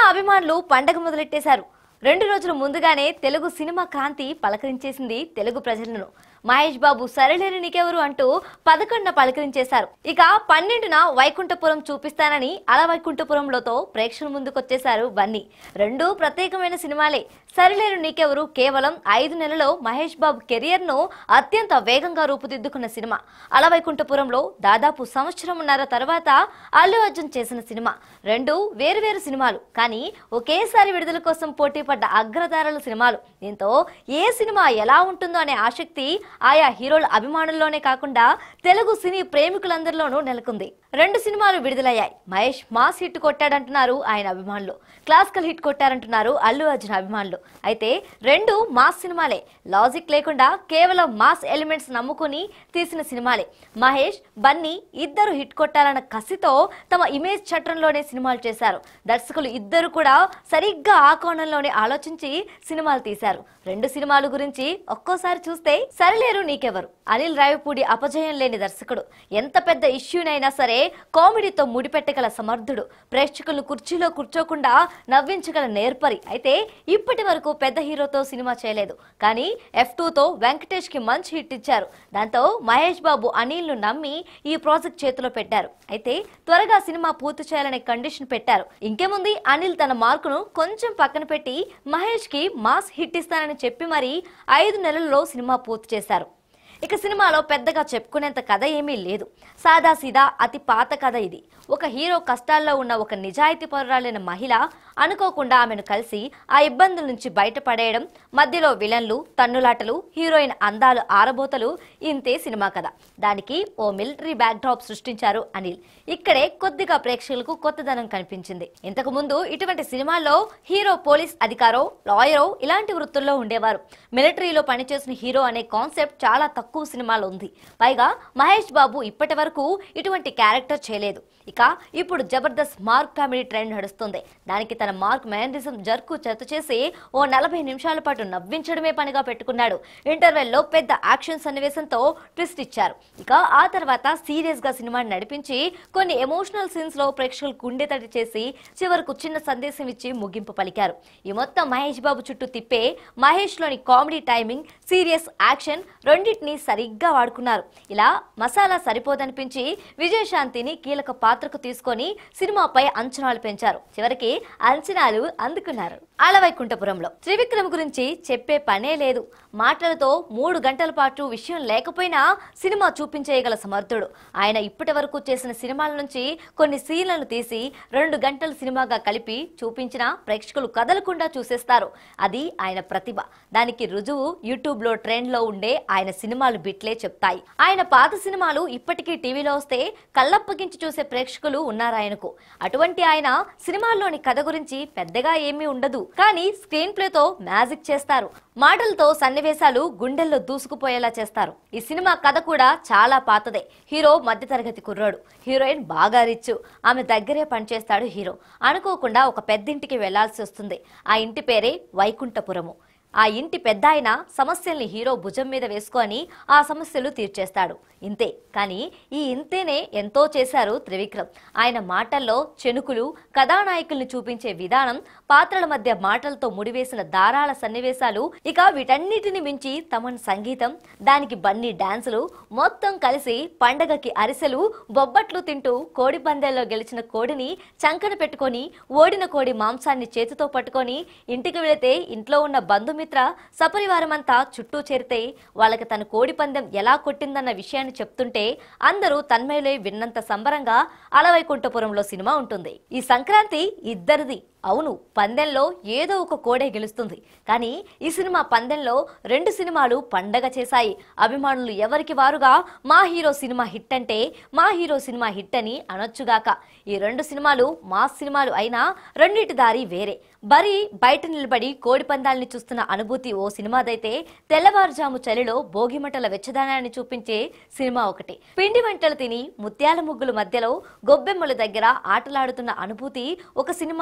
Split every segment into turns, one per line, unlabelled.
అభిమానులు పండగ మొదలెట్టేశారు రెండు రోజుల ముందుగానే తెలుగు సినిమా కాంతి పలకరించేసింది తెలుగు ప్రజలను మహేష్ బాబు సరళేని నీకెవరు అంటూ పదకొండున పలకరించేశారు ఇక పన్నెండున వైకుంఠపురం చూపిస్తానని అల వైకుంఠపురంలోతో ప్రేక్షకుల ముందుకొచ్చేశారు బన్నీ రెండు ప్రత్యేకమైన సినిమాలే సరిలేరు నీకెవరు కేవలం ఐదు నెలలో మహేష్ బాబు కెరియర్ ను అత్యంత వేగంగా రూపుదిద్దుకున్న సినిమా అల వైకుంఠపురంలో దాదాపు సంవత్సరంన్నర తర్వాత అల్లు అర్జున్ చేసిన సినిమా రెండు వేరువేరు సినిమాలు కానీ ఒకేసారి విడుదల కోసం పోటీ పడ్డ అగ్రతారల సినిమాలు దీంతో ఏ సినిమా ఎలా ఉంటుందో అనే ఆసక్తి ఆయా హీరోల అభిమానుల్లోనే కాకుండా తెలుగు సినీ ప్రేమికులందరిలోనూ నెలకొంది రెండు సినిమాలు విడుదలయ్యాయి మహేష్ మాస్ హిట్ కొట్టాడంటున్నారు ఆయన అభిమానులు క్లాసికల్ హిట్ కొట్టారంటున్నారు అల్లు అర్జున్ అభిమానులు అయితే రెండు మాస్ సినిమాలే లాజిక్ లేకుండా కేవలం మాస్ ఎలిమెంట్స్ నమ్ముకుని తీసిన సినిమాలే మహేష్ బన్నీ ఇద్దరు హిట్ కొట్టాలన్న కసితో తమ ఇమేజ్ చట్రంలోనే సినిమాలు చేశారు దర్శకులు ఇద్దరు కూడా సరిగ్గా ఆ కోణంలోనే ఆలోచించి సినిమాలు తీశారు రెండు సినిమాల గురించి ఒక్కోసారి చూస్తే సరిలేరు నీకెవరు అనిల్ రావిపూడి అపజయం లేని దర్శకుడు ఎంత పెద్ద ఇష్యూనైనా సరే కామెడీతో ముడిపెట్టగల సమర్థుడు ప్రేక్షకులను కుర్చీలో కూర్చోకుండా నవ్వించగల నేర్పరి అయితే ఇప్పటి వరకు పెద్ద హీరోతో సినిమా చేయలేదు కానీ ఎఫ్ తో వెంకటేష్ కి మంచి హిట్ ఇచ్చారు దాంతో మహేష్ బాబు అనిల్ ను నమ్మి ఈ ప్రాజెక్ట్ చేతిలో పెట్టారు అయితే త్వరగా సినిమా పూర్తి చేయాలనే కండిషన్ పెట్టారు ఇంకేముంది అనిల్ తన మార్కును కొంచెం పక్కన పెట్టి మహేష్ కి మాస్ హిట్ ఇస్తానని చెప్పి మరి ఐదు నెలల్లో సినిమా పూర్తి చేశారు ఇక సినిమాలో పెద్దగా చెప్పుకునేంత కథ ఏమీ లేదు సాదా సీదా అతి పాత కథ ఇది ఒక హీరో కష్టాల్లో ఉన్న ఒక నిజాయితీ పరురాలైన మహిళ అనుకోకుండా ఆమెను కలిసి ఆ ఇబ్బందుల నుంచి బయటపడేయడం మధ్యలో విలన్లు తన్నులాటలు హీరోయిన్ అందాలు ఆరబోతలు ఇంతే సినిమా కథ దానికి ఓ మిలిటరీ బ్యాక్డ్రాప్ సృష్టించారు అనిల్ ఇక్కడే కొద్దిగా ప్రేక్షకులకు కొత్తదనం కనిపించింది ఇంతకు ముందు ఇటువంటి సినిమాల్లో హీరో పోలీస్ అధికారో లాయరో ఇలాంటి వృత్తుల్లో ఉండేవారు మిలిటరీలో పనిచేసిన హీరో అనే కాన్సెప్ట్ చాలా తక్కువ సినిమాలో ఉంది పైగా మహేష్ బాబు ఇప్పటి వరకు ఇటువంటి క్యారెక్టర్ చేయలేదు ఇక ఇప్పుడు జబర్దస్త్ మార్క్ కామెడీ ట్రెండ్ నడుస్తుంది దానికి తన మార్క్ మేనరిజం జర్కు చెత్త చేసి ఓ నలభై నిమిషాల పాటు నవ్వించడమే పనిగా పెట్టుకున్నాడు ఇంటర్వెల్లో పెద్ద యాక్షన్ సన్నివేశంతో ట్విస్ట్ ఇచ్చారు ఇక ఆ తర్వాత సీరియస్ గా సినిమాని నడిపించి కొన్ని ఎమోషనల్ సీన్స్ లో ప్రేక్షకులు గుండెతడి చేసి చివరకు చిన్న సందేశం ఇచ్చి ముగింపు పలికారు ఈ మొత్తం మహేష్ బాబు చుట్టూ తిప్పే మహేష్ లోని కామెడీ టైమింగ్ సీరియస్ యాక్షన్ రెండింటిని సరిగ్గా వాడుకున్నారు ఇలా మసాలా సరిపోదనిపించి విజయశాంతిని కీలక పాత్రకు తీసుకొని సినిమాపై అంచనాలు పెంచారు చివరికి అంచనాలు అందుకున్నారు ఆలవైకుంఠపురంలో త్రివిక్రమ్ గురించి చెప్పే పనే లేదు మాటలతో మూడు గంటల పాటు విషయం లేకపోయినా సినిమా చూపించేయగల సమర్థుడు ఆయన ఇప్పటి వరకు చేసిన సినిమాల నుంచి కొన్ని సీన్లను తీసి రెండు గంటల సినిమాగా కలిపి చూపించినా ప్రేక్షకులు కదలకుండా చూసేస్తారు అది ఆయన ప్రతిభ దానికి రుజువు యూట్యూబ్ లో ట్రెండ్ లో ఉండే ఆయన సినిమాలు బిట్లే చెప్తాయి ఆయన పాత సినిమాలు ఇప్పటికీ టీవీలో వస్తే కళ్ళప్పగించి చూసే ప్రేక్షకులు ఉన్నారు ఆయనకు అటువంటి ఆయన సినిమాల్లోని కథ గురించి పెద్దగా ఏమీ ఉండదు కానీ స్క్రీన్ ప్లేతో మ్యాజిక్ చేస్తారు మాటలతో సన్నివేశాలు గుండెల్లో దూసుకుపోయేలా చేస్తారు ఈ సినిమా కథ కూడా చాలా పాతదే హీరో మధ్యతరగతి కుర్రాడు హీరోయిన్ బాగా రిచ్ ఆమె దగ్గరే పనిచేస్తాడు హీరో అనుకోకుండా ఒక పెద్దింటికి వెళ్లాల్సి వస్తుంది ఆ ఇంటి పేరే వైకుంఠపురము ఆ ఇంటి పెద్ద ఆయన సమస్యల్ని హీరో భుజం మీద వేసుకొని ఆ సమస్యలు తీర్చేస్తాడు ఇంతే కానీ ఈ ఇంతేనే ఎంతో చేశారు త్రివిక్రమ్ ఆయన మాటల్లో చెనుకులు కథానాయకుల్ని చూపించే విధానం పాత్రల మధ్య మాటలతో ముడివేసిన దారాల సన్నివేశాలు ఇక వీటన్నిటిని మించి తమన్ సంగీతం దానికి బన్నీ డాన్సులు మొత్తం కలిసి పండగకి అరిసెలు బొబ్బట్లు తింటూ కోడి పందెల్లో గెలిచిన కోడిని చంకన పెట్టుకొని ఓడిన కోడి మాంసాన్ని చేతితో పట్టుకొని ఇంటికి వెళితే ఇంట్లో ఉన్న బంధుమిత్ర సపరివారమంతా చుట్టూ చేరితే వాళ్ళకి తన కోడి పందెం ఎలా కొట్టిందన్న విషయాన్ని చెప్తుంటే అందరూ తన్మయులై విన్నంత సంబరంగా అలవైకుంఠపురంలో సినిమా ఉంటుంది ఈ సంక్రాంతి ఇద్దరిది అవును పందెంలో ఏదో ఒక కోడే గెలుస్తుంది కానీ ఈ సినిమా పందెంలో రెండు సినిమాలు పండగ చేశాయి అభిమానులు ఎవరికి వారుగా మా హీరో సినిమా హిట్ అంటే మా హీరో సినిమా హిట్ అని అనొచ్చుగాక ఈ రెండు సినిమాలు మా సినిమాలు అయినా రెండింటి దారి వేరే బరి బయట నిలబడి కోడి పందాల్ని చూస్తున్న అనుభూతి ఓ సినిమాదైతే తెల్లవారుజాము చలిలో భోగిమంటల వెచ్చదనాన్ని చూపించే సినిమా ఒకటి పిండి వంటలు తిని ముత్యాల ముగ్గుల మధ్యలో గొబ్బెమ్మల దగ్గర ఆటలాడుతున్న అనుభూతి ఒక సినిమా పంచితే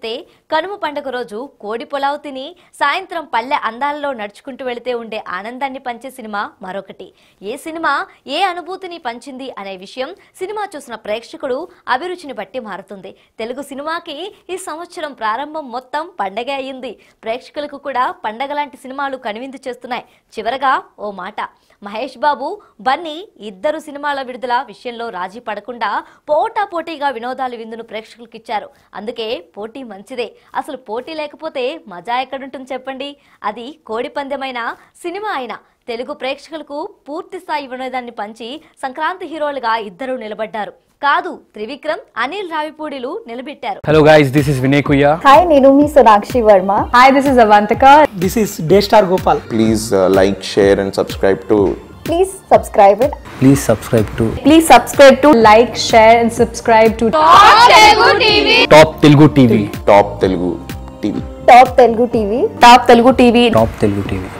అయితే కనుమ పండుగ రోజు కోడి పొలావు తిని సాయంత్రం పల్లె అందాలలో నడుచుకుంటూ వెళితే ఉండే ఆనందాన్ని పంచే సినిమా మరొకటి ఏ సినిమా ఏ అనుభూతిని పంచింది అనే విషయం సినిమా చూసిన ప్రేక్షకుడు అభిరుచిని బట్టి మారుతుంది తెలుగు సినిమాకి ఈ సంవత్సరం ప్రారంభం మొత్తం పండగే అయింది ప్రేక్షకులకు కూడా పండగ లాంటి సినిమాలు కనువిందు చేస్తున్నాయి చివరగా ఓ మాట మహేష్ బాబు బన్నీ ఇద్దరు సినిమాల విడుదల విషయంలో రాజీ పడకుండా పోటా పోటీగా వినోదాలు విందును ప్రేక్షకులకు ఇచ్చారు అందుకే పోటీ మంచిదే అసలు పోటీ లేకపోతే మజా ఎక్కడుంటుంది చెప్పండి అది కోడి పందెమైన సినిమా అయినా తెలుగు ప్రేక్షకులకు పూర్తి స్థాయి వినోదాన్ని పంచి సంక్రాంతి హీరోలుగా ఇద్దరు నిలబడ్డారు కాదు త్రివిక్రమ్ అనిల్ రావిపూడిలు నిలబెట్టారు
Hello guys, this is Vinay Kuya.
Hi, నేను మీ Sonakshi Varma
Hi, this is Avantika.
This is Daystar Gopal.
please uh, like, share, and subscribe to
please subscribe it
Please subscribe to
Please subscribe to like, share, and subscribe to
Top Telugu TV.
Top Telugu TV.
Top Telugu TV
Top Telugu TV.
Top Telugu TV.